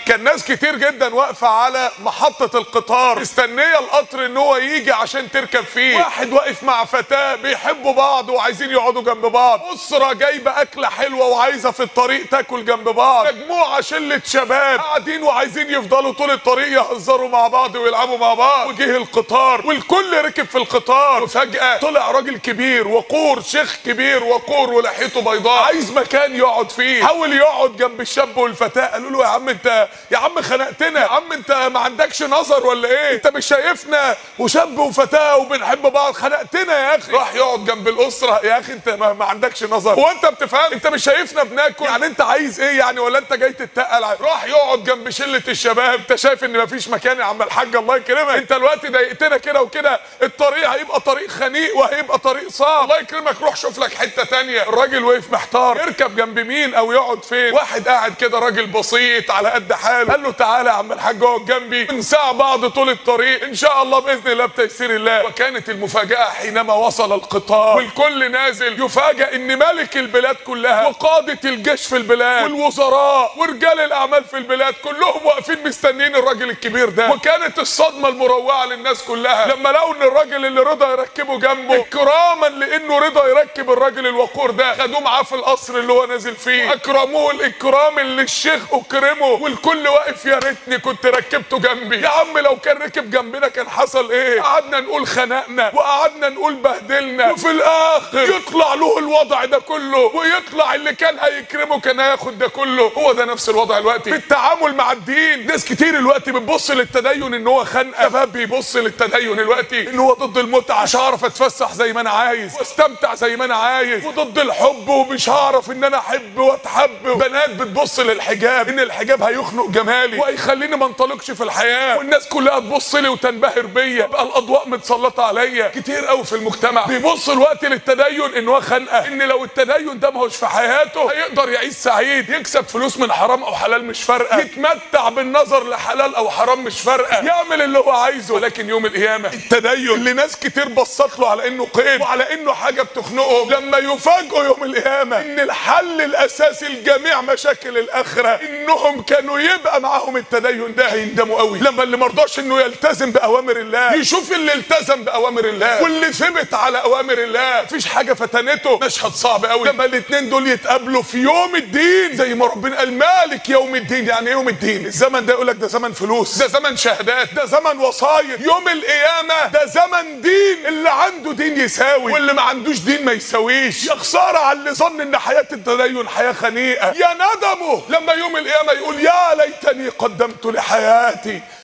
كان ناس كتير جدا واقفه على محطه القطار مستنيه القطر ان هو يجي عشان تركب فيه واحد واقف مع فتاه بيحبوا بعض وعايزين يقعدوا جنب بعض اسره جايبه اكله حلوه وعايزه في الطريق تاكل جنب بعض مجموعه شله شباب قاعدين وعايزين يفضلوا طول الطريق يهزروا مع بعض ويلعبوا مع بعض وجه القطار والكل ركب في القطار وفجاه طلع راجل كبير وقور شيخ كبير وقور ولحيته بيضاء عايز مكان يقعد فيه حاول يقعد جنب الشاب والفتاه قالوا له يا عم انت يا عم خنقتنا يا عم انت ما عندكش نظر ولا ايه انت مش شايفنا وشاب وفتاه وبنحب بعض خنقتنا يا اخي راح يقعد جنب الاسره يا اخي انت ما, ما عندكش نظر هو انت بتفهم انت مش شايفنا بناكل يعني انت عايز ايه يعني ولا انت جاي تتقل ع- راح يقعد جنب شله الشباب انت شايف ان مفيش مكان يا عم الحاج الله يكرمك انت الوقت ضايقتنا كده وكده الطريق هيبقى طريق خنيق وهيبقى طريق صعب الله يكرمك روح شوف لك حته تانية الراجل وقف محتار يركب جنب مين او يقعد فين واحد قاعد كده راجل بسيط على قد حاله قال له تعالى يا عم الحاج اقعد جنبي نساع بعض طول الطريق ان شاء الله باذن الله بتيسير الله وكانت المفاجاه حينما وصل القطار والكل نازل يفاجئ ان ملك البلاد كلها وقاده الجيش في البلاد والوزراء ورجال الاعمال في البلاد كلهم واقفين مستنيين الراجل الكبير ده وكانت الصدمه المروعه للناس كلها لما لقوا ان الراجل اللي رضا يركبه جنبه اكراما لانه رضا يركب الراجل الوقور ده خدوه معاه في القصر اللي هو نازل فيه اكرموه الاكرام اللي الشيخ اكرمه والكل واقف يا ريتني كنت ركبته جنبي يا عم لو كان ركب جنبنا كان حصل ايه قعدنا نقول خنقنا وقعدنا نقول بهدلنا وفي الاخر يطلع له الوضع ده كله ويطلع اللي كان هيكرمه كان هياخد ده كله هو ده نفس الوضع دلوقتي في التعامل مع الدين ناس كتير دلوقتي بتبص للتدين ان هو خنقه شباب بيبص للتدين دلوقتي ان هو ضد المتعه مش هعرف اتفسح زي ما انا عايز واستمتع زي ما انا عايز وضد الحب ومش هعرف ان انا احب واتحب بنات بتبص للحجاب ان الحجاب هيخنق جمالي وهيخليني ما انطلقش في الحياه والناس كلها تبص لي وتنبهر بيا بقى الاضواء متسلطه عليا كتير قوي في المجتمع بيبص الوقت للتدين ان هو خنقه ان لو التدين ده ما هوش في حياته هيقدر يعيش سعيد يكسب فلوس من حرام او حلال مش فارقه يتمتع بالنظر لحلال او حرام مش فارقه يعمل اللي هو عايزه ولكن يوم القيامه التدين اللي ناس كتير بصت له على انه قيد وعلى انه حاجه بتخنقهم لما يفاجئوا يوم القيامه ان الحل الاساسي لجميع مشاكل الاخره انهم كانوا يبقى معاهم التدين ده هيندموا قوي لما اللي مرضاش انه يلتزم باوامر الله يشوف اللي التزم باوامر الله واللي ثبت على اوامر الله مفيش حاجه فتنته مشهد صعب قوي لما الاثنين دول يتقابلوا في يوم الدين زي ما ربنا قال مالك يوم الدين يعني ايه يوم الدين الزمن ده يقول لك ده زمن فلوس ده زمن شهادات ده زمن وصايا يوم القيامه ده زمن دين اللي عنده دين يساوي واللي ما عندوش دين ما يساويش يا خساره على اللي ظن ان حياه التدين حياه خنيقه يا ندمه لما يوم القيامه يقول يا ليتني قدمت لحياتي